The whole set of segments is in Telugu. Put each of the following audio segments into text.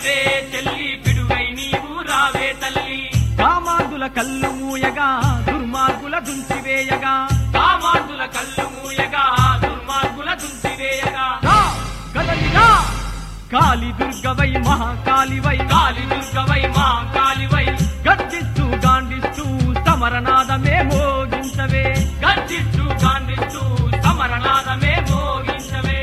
మోగించవే చెల్లి పిడుగై నీవు రావే తల్లి కామాంధుల కళ్ళు మూయగా దుర్మార్గుల దుంచివేయగా కామాంధుల కళ్ళు మూయగా దుర్మార్గుల దుంచివేయగా రా, కదలిరా కాలి దుర్గవై మహాకాళివై కాలి దుర్గవై మా కాలివై గర్జిస్తూ గాండిస్తూ సమరనాదమే మోగించవే గర్జిస్తూ గాండిస్తూ సమరనాదమే మోగించవే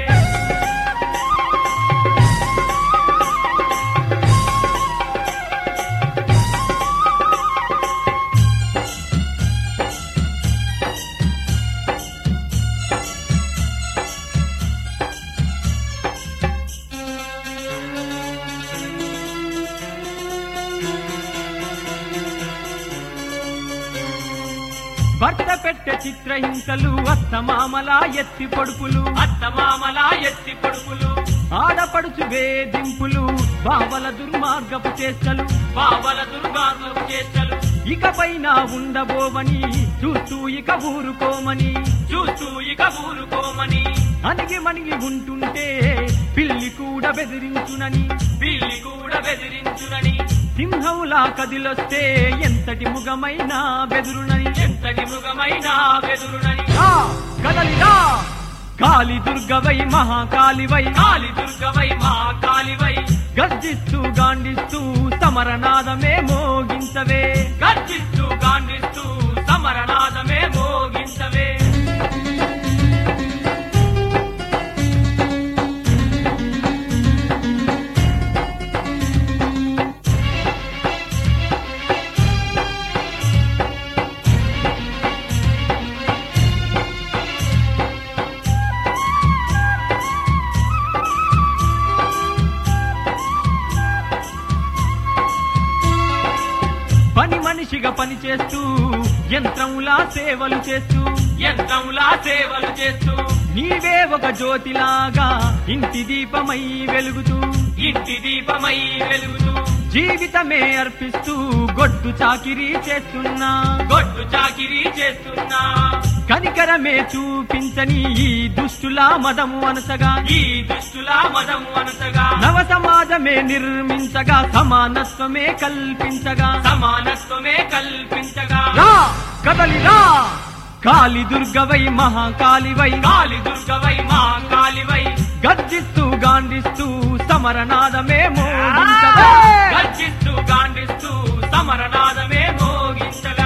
భర్త పెట్టె చిత్రహింసలు అత్తమామలా ఎత్తి పొడుపులు అత్తమామలా ఎత్తి పొడుపులు ఆడపడుచు వేధింపులు బావల దుర్మార్గపు చేష్టలు బావల దుర్గాత్మకు చేష్టలు ఇకపైన ఉండబోవని చూస్తూ ఇక ఊరుకోమని చూస్తూ ఇక ఊరుకోమని అణిగి మణిగి ఉంటుంటే పిల్లి కూడా బెదిరించునని పిల్లి కూడా బెదిరించునని సింహంలా కదిలొస్తే ఎంతటి ముగమైనా బెదురునని ఎంతటి మృగమైన బెదురునని రా, కదలిరా కాలి దుర్గవై మహాకాళివై కాలి దుర్గవై మా కాలివై గర్జిస్తూ గాండిస్తూ సమరనాదమే మోగించవే గర్జిస్తూ గాండిస్తూ సమరనాదమే మోగించవే పని మనిషిగా పని చేస్తూ యంత్రంలా సేవలు చేస్తూ యంత్రంలా సేవలు చేస్తూ నీవే ఒక జ్యోతిలాగా ఇంటి దీపమై వెలుగుతూ ఇంటి దీపమై వెలుగుతూ జీవితమే అర్పిస్తూ గొడ్డు చాకిరీ చేస్తున్నా గొడ్డు చాకిరీ చేస్తున్నా కనికరమే చూపించని ఈ దుష్టుల మదము అనసగా ఈ దుష్టుల మదము అనసగా నవ సమాజమే నిర్మించగా సమానత్వమే కల్పించగా సమానత్వమే కల్పించగా రా కదలిరా కాలి దుర్గవై మహాకాళివై కాలి దుర్గవై మా కాలివై గర్జిస్తూ గాండిస్తూ సమరనాదమే మోగించవే గర్జిస్తూ గాండిస్తూ సమరనాదమే మోగించగా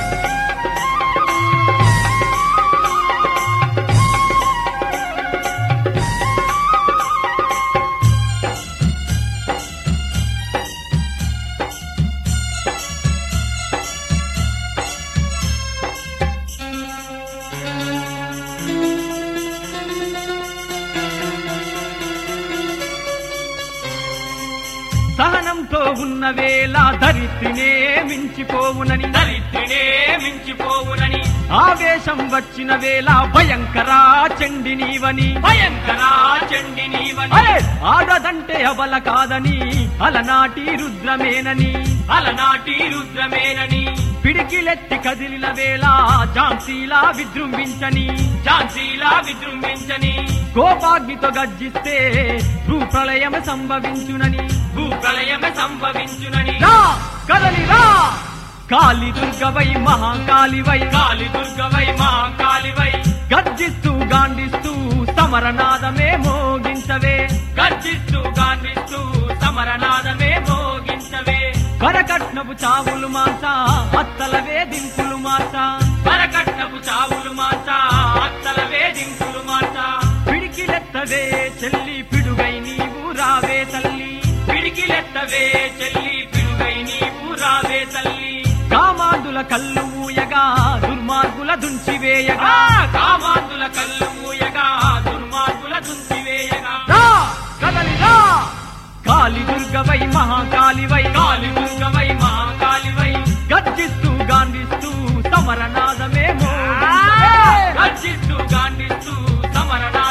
సహనంతో ఉన్న వేళ దరిద్రినే మించిపోవునని దరిద్రినే మించిపోవునని ఆవేశం వచ్చిన వేళ భయంకరా చండి నీవని భయంకరా చండి నీవని అరే, ఆడదంటే అబల కాదని అలనాటి రుద్రమేనని అలనాటి రుద్రమేనని పిడికిలెత్తి కదిలిన వేళ ఝాన్సీలా విజృంభించని ఝాన్సీలా విజృంభించని కోపాగ్నితో గర్జిస్తే భూప్రళయం సంభవించునని భూప్రళయమే సంభవించునని రా కదలిరా కాలి దుర్గవై మహాకాళివై కాలి దుర్గవై మా కాలివై గర్జిస్తూ గాండిస్తూ సమరనాదమే మోగించవే గర్జిస్తూ గాండిస్తూ సమరనాదమే మోగించవే వరకట్నపు చావులు మాస అత్తల వేధింపులు మాస పరకట్నపు చావులు మాట అత్తల వేధింపులు మాట పిడికిలెత్తవే చెల్లి పిడుగై నీవు రావే తల్లి పిడికిలెత్తవే చెల్లి పిడుగై నీవు రావే తల్లి కామాందుల కళ్ళు మూయగా దుర్మార్గుల దుంచివేయగా ఆ కామాంతుల కళ్ళు మూయగా దుర్మార్గుల దుంచివేయగా రా కదలిరా కాలి దుర్గవై మహాకాళివై కాలి దుర్గవై మా కాలివై గర్జిస్తూ గాండిస్తూ సమరనాదమే మోగించవే. గర్జిస్తూ గాండిస్తూ సమరనా